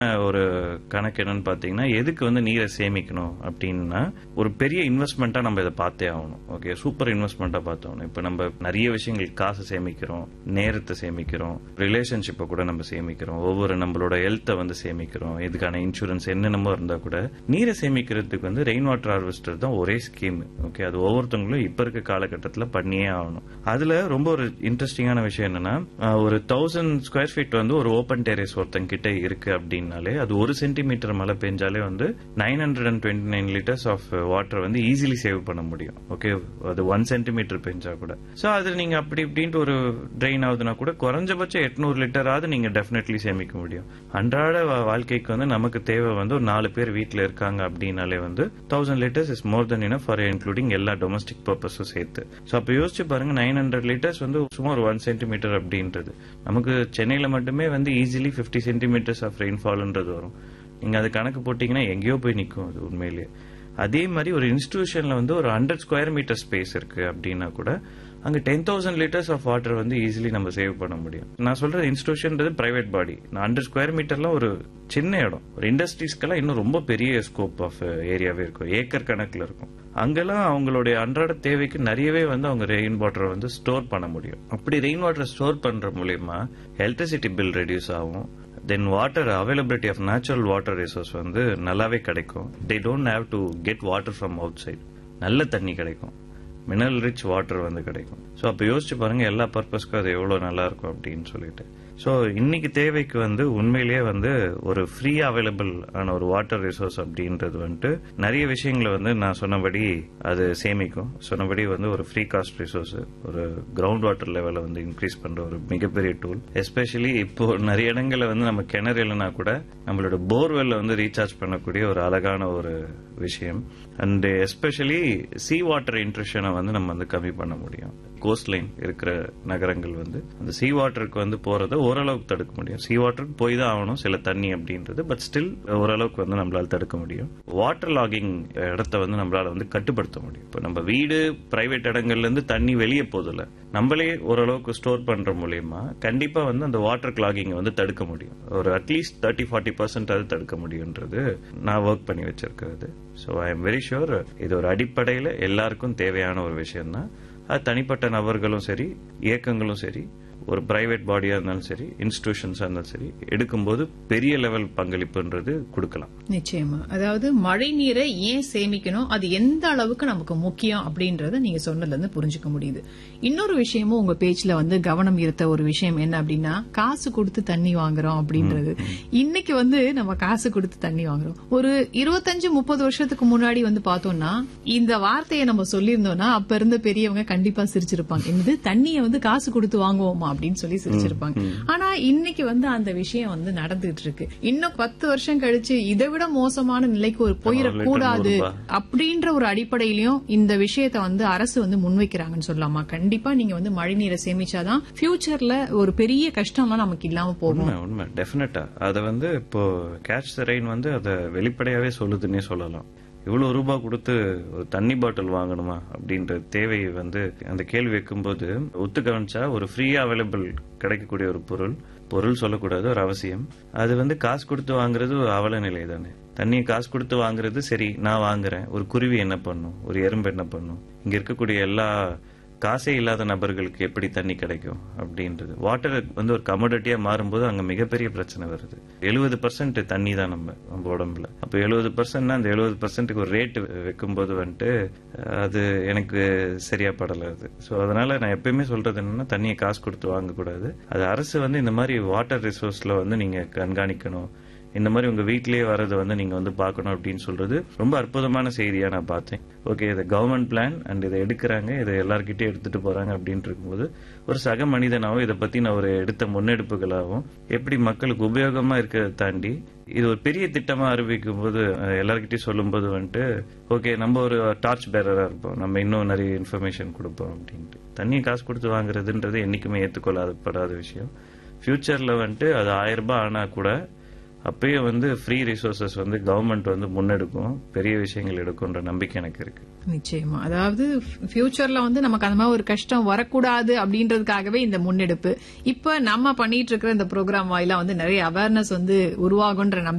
ஒரு கணக்கு என்னன்னு பாத்தீங்கன்னா எதுக்கு வந்து நீரை சேமிக்கணும் அப்படின்னா ஒரு பெரிய இன்வெஸ்ட்மெண்ட்டா நம்ம இதை பார்த்தே ஆகணும் ஓகே சூப்பர் இன்வெஸ்ட்மெண்ட்டா பார்த்தோம் இப்ப நம்ம நிறைய விஷயங்கள் காசு சேமிக்கிறோம் நேரத்தை சேமிக்கிறோம் ரிலேஷன்ஷிப்பை கூட நம்ம சேமிக்கிறோம் ஒவ்வொரு நம்மளோட ஹெல்த்தை வந்து சேமிக்கிறோம் இதுக்கான இன்சூரன்ஸ் என்னென்னமோ இருந்தா கூட நீரை சேமிக்கிறதுக்கு வந்து ரெயின் வாட்டர் ஹார்வெஸ்டர் தான் ஒரே ஸ்கீம் ஓகே அது ஒவ்வொருத்தவங்களும் இப்ப இருக்க காலகட்டத்தில் பண்ணியே ஆகணும் அதுல ரொம்ப ஒரு இன்ட்ரெஸ்டிங்கான விஷயம் என்னன்னா அஹ், ஒரு தௌசண்ட் ஸ்கொயர் ஃபீட் வந்து ஒரு ஓப்பன் டெரேஸ் ஒருத்தங்க கிட்ட இருக்கு அப்படின்னாலே அது ஒரு சென்டிமீட்டர் மழை பெஞ்சாலே வந்து nine hundred and twenty nine litres of water வந்து ஈஸிலி சேவ் பண்ண முடியும் ஓகே அது ஒன் சென்டிமீட்டர் பெஞ்சா கூட சோ அது நீங்க அப்படி இப்படின்ட்டு ஒரு ட்ரெயின் ஆகுதுன்னா கூட குறைஞ்சபட்சம் எட்நூறு லிட்டராவது நீங்க டெஃபினெட்லி சேமிக்க முடியும் அன்றாட வா- வாழ்க்கைக்கு வந்து நமக்கு தேவை வந்து ஒரு நாலு பேர் வீட்ல இருக்காங்க அப்படின்னாலே வந்து thousand litres is more then enough for including எல்லா டொமஸ்டிக் பர்பஸும் சேர்த்து ஸோ அப்போ யோசிச்சு பாருங்க நைன் ஹண்ட்ரட் லிட்டர்ஸ் வந்து சும்மா ஒரு ஒன் சென்டிமீட்டர் அப்படின்றது நமக்கு சென்னையில மட்டுமே வந்து ஈஸிலி ஃபிஃப்டி சென்டிமீட்டர்ஸ் ஆஃப் ரெயின்ஃபால்ன்றது வரும் நீங்க அது கணக்கு போட்டீங்கன்னா எங்கேயோ போய் நிற்கும் அது உண்மையிலேயே அதே மாதிரி ஒரு இன்ஸ்டிடியூஷன்ல வந்து ஒரு ஹண்ட்ரட் ஸ்கொயர் மீட்டர் ஸ்பேஸ் இருக்கு அப்படின்னா கூட அங்க ten thousand litres of water வந்து ஈஸிலி நம்ம சேவ் பண்ண முடியும் நான் சொல்றது இன்ஸ்டிடியூஷன்றது பிரைவேட் பாடி ஹண்ட்ரட் ஸ்கொயர் மீட்டர்லாம் ஒரு சின்ன இடம் ஒரு இண்டஸ்ட்ரீஸ்க்கெல்லாம் இன்னும் ரொம்ப பெரிய ஸ்கோப் ஆஃப் ஏரியாவே இருக்கும் ஏக்கர் கணக்குல இருக்கும் அங்கெல்லாம் அவங்களுடைய அன்றாட தேவைக்கு நிறையவே வந்து அவங்க ரெயின் வாட்டரை வந்து ஸ்டோர் பண்ண முடியும் அப்படி ரெயின் வாட்டரை ஸ்டோர் பண்ற மூலியமா எலக்ட்ரிசிட்டி பில் ரெடியூஸ் ஆகும் then water availability of natural water resource வந்து நல்லாவே கிடைக்கும் they don't have to get water from outside நல்ல தண்ணி கிடைக்கும் மினரல் ரிச் வாட்டர் வந்து கிடைக்கும் ஸோ அப்போ யோசிச்சு பாருங்க எல்லா பர்பஸ்க்கும் அது எவ்வளோ நல்லா இருக்கும் அப்படின்னு சொல்லிட்டு ஸோ இன்னைக்கு தேவைக்கு வந்து உண்மையிலேயே வந்து ஒரு ஃப்ரீ அவைலபிள் ஆன ஒரு வாட்டர் ரிசோர்ஸ் அப்படின்றது வந்துட்டு நிறைய விஷயங்களை வந்து நான் சொன்னபடி அது சேமிக்கும் சொன்னபடி வந்து ஒரு ஃப்ரீ காஸ்ட் ரிசோர்ஸ் ஒரு கிரவுண்ட் வாட்டர் லெவலை வந்து இன்க்ரீஸ் பண்ற ஒரு மிகப்பெரிய டூல் எஸ்பெஷலி இப்போ நிறைய இடங்கள்ல வந்து நம்ம கிணறு இல்லைன்னா கூட நம்மளோட போர்வெல்ல வந்து ரீசார்ஜ் பண்ணக்கூடிய ஒரு அழகான ஒரு விஷயம் அண்ட் எஸ்பெஷலி சீ வாட்டர் இன்ட்ரஷனை வந்து நம்ம வந்து கம்மி பண்ண முடியும் கோஸ்ட் லைன் இருக்கிற நகரங்கள் வந்து அந்த சீ வாட்டருக்கு வந்து போறதை ஓரளவுக்கு தடுக்க முடியும் சீ வாட்டருக்கு போய் தான் ஆகணும் சில தண்ணி அப்படின்றது பட் ஸ்டில் ஓரளவுக்கு வந்து நம்மளால தடுக்க முடியும் வாட்டர் லாகிங் இடத்த வந்து நம்மளால வந்து கட்டுப்படுத்த முடியும் இப்போ நம்ம வீடு பிரைவேட் இடங்கள்ல இருந்து தண்ணி வெளியே போதில்ல நம்மளே ஓரளவுக்கு ஸ்டோர் பண்ற மூலியமா கண்டிப்பா வந்து அந்த வாட்டர் கிளாகிங் வந்து தடுக்க முடியும் ஒரு அட்லீஸ்ட் தேர்ட்டி ஃபார்ட்டி பர்சன்ட் அது தடுக்க முடியுன்றது நான் ஒர்க் பண்ணி வச்சிருக்கிறது so I am very sure இது ஒரு அடிப்படையில் எல்லாருக்கும் தேவையான ஒரு விஷயம் தான் அது தனிப்பட்ட நபர்களும் சரி இயக்கங்களும் சரி ஒரு பிரைவேட் பாடியா இருந்தாலும் சரி இன்ஸ்டிடியூஷன்ஸா இருந்தாலும் சரி எடுக்கும்போது பெரிய லெவல் பங்களிப்புன்றது கொடுக்கலாம் நிச்சயமா அதாவது மழை நீரை ஏன் சேமிக்கணும் அது எந்த அளவுக்கு நமக்கு முக்கியம் அப்படின்றத நீங்க சொன்னதுல இருந்து புரிஞ்சுக்க முடியுது இன்னொரு விஷயமும் உங்க பேச்சுல வந்து கவனம் ஈர்த்த ஒரு விஷயம் என்ன அப்படின்னா காசு கொடுத்து தண்ணி வாங்குறோம் அப்படின்றது இன்னைக்கு வந்து நம்ம காசு கொடுத்து தண்ணி வாங்குறோம் ஒரு இருபத்தஞ்சு முப்பது வருஷத்துக்கு முன்னாடி வந்து பார்த்தோம்னா இந்த வார்த்தையை நம்ம சொல்லியிருந்தோம்னா அப்ப இருந்த பெரியவங்க கண்டிப்பா சிரிச்சிருப்பாங்க என்னது தண்ணியை வந்து காசு கொடுத்து வாங்குவோமா அப்படின்னு சொல்லி சிரிச்சிருப்பாங்க ஆனா இன்னைக்கு வந்து அந்த விஷயம் வந்து நடந்துட்டு இருக்கு இன்னும் பத்து வருஷம் கழிச்சு இதை விட மோசமான நிலைக்கு ஒரு போயிடக்கூடாது நூறு ரூபாய். அப்படின்ற ஒரு அடிப்படையிலயும் இந்த விஷயத்த வந்து அரசு வந்து முன்வைக்கிறாங்கன்னு சொல்லலாமா கண்டிப்பா நீங்க வந்து மழை நீரை சேமிச்சாதான் ஃபியூச்சர்ல ஒரு பெரிய கஷ்டம்லாம் நமக்கு இல்லாம போகும் உண்மை உண்மை டெஃபினட்டா அதை வந்து இப்போ கேட்ச் த ரெயின் வந்து அதை வெளிப்படையாவே சொல்லுதுன்னே சொல்லலாம் இவ்வளவு ரூபாய் கொடுத்து ஒரு தண்ணி பாட்டில் வாங்கணுமா அப்படின்ற தேவை வந்து அந்த கேள்வி வைக்கும்போது ஒத்து கவனிச்சா ஒரு ஃப்ரீயா அவைலபிள் கிடைக்கக்கூடிய ஒரு பொருள் பொருள் சொல்லக்கூடாது ஒரு அவசியம் அது வந்து காசு கொடுத்து வாங்குறது ஒரு அவல நிலை தானே தண்ணியை காசு கொடுத்து வாங்குறது சரி நான் வாங்குறேன் ஒரு குருவி என்ன பண்ணும் ஒரு எறும்பு என்ன பண்ணும் இங்க இருக்கக்கூடிய எல்லா காசே இல்லாத நபர்களுக்கு எப்படி தண்ணி கிடைக்கும் அப்படின்றது வாட்டர் வந்து ஒரு கமோடிட்டியா மாறும்போது அங்க மிகப்பெரிய பிரச்சனை வருது எழுபது பர்சன்ட் தண்ணி தான் நம்ம நம்ம உடம்புல அப்போ எழுபது பர்சன்ட்னா அந்த எழுபது பர்சன்ட்டுக்கு ஒரு ரேட் வைக்கும்போது வந்துட்டு அது எனக்கு சரியா படல அது ஸோ அதனால நான் எப்பயுமே சொல்றது என்னன்னா தண்ணியை காசு கொடுத்து வாங்கக்கூடாது அது அரசு வந்து இந்த மாதிரி வாட்டர் ரிசோர்ஸ்ல வந்து நீங்க கண்காணிக்கணும் இந்த மாதிரி உங்க வீட்லயே வரதை வந்து நீங்க வந்து பார்க்கணும் அப்படின்னு சொல்றது ரொம்ப அற்புதமான செய்தியா நான் பார்த்தேன் ஓகே இது கவர்மெண்ட் பிளான் அண்ட் இதை எடுக்கிறாங்க இதை எல்லார்கிட்டயும் எடுத்துட்டு போறாங்க அப்படின்னு இருக்கும்போது ஒரு சக மனிதனாவும் இதை பத்தி நான் ஒரு எடுத்த முன்னெடுப்புகளாகவும் எப்படி மக்களுக்கு உபயோகமா இருக்கிறத தாண்டி இது ஒரு பெரிய திட்டமா அறிவிக்கும் போது அஹ், எல்லார்கிட்டயும் சொல்லும்போது வந்துட்டு ஓகே நம்ம ஒரு டார்ச் பேரரா இருப்போம் நம்ம இன்னும் நிறைய இன்ஃபர்மேஷன் கொடுப்போம் அப்படின்ட்டு தண்ணியை காசு கொடுத்து வாங்குறதுன்றது என்னைக்குமே ஏற்றுக்கொள்ளாதப்படாத விஷயம் ஃபியூச்சர்ல வந்துட்டு அது ஆயிரம் ரூபாய் ஆனா கூட அப்பயே வந்து ஃப்ரீ ரிசோர்சஸ் வந்து கவர்மெண்ட் வந்து முன்னெடுக்கும் பெரிய விஷயங்கள் எடுக்கும்ன்ற நம்பிக்கை எனக்கு இருக்கு நிச்சயமா அதாவது ஃபியூச்சர்ல வந்து நமக்கு அந்த மாதிரி ஒரு கஷ்டம் வரக்கூடாது அப்படின்றதுக்காகவே இந்த முன்னெடுப்பு இப்ப நம்ம பண்ணிட்டு இருக்கிற இந்த ப்ரோக்ராம் வாயிலா வந்து நிறைய அவேர்னஸ் வந்து உருவாகுன்ற நம்பிக்கை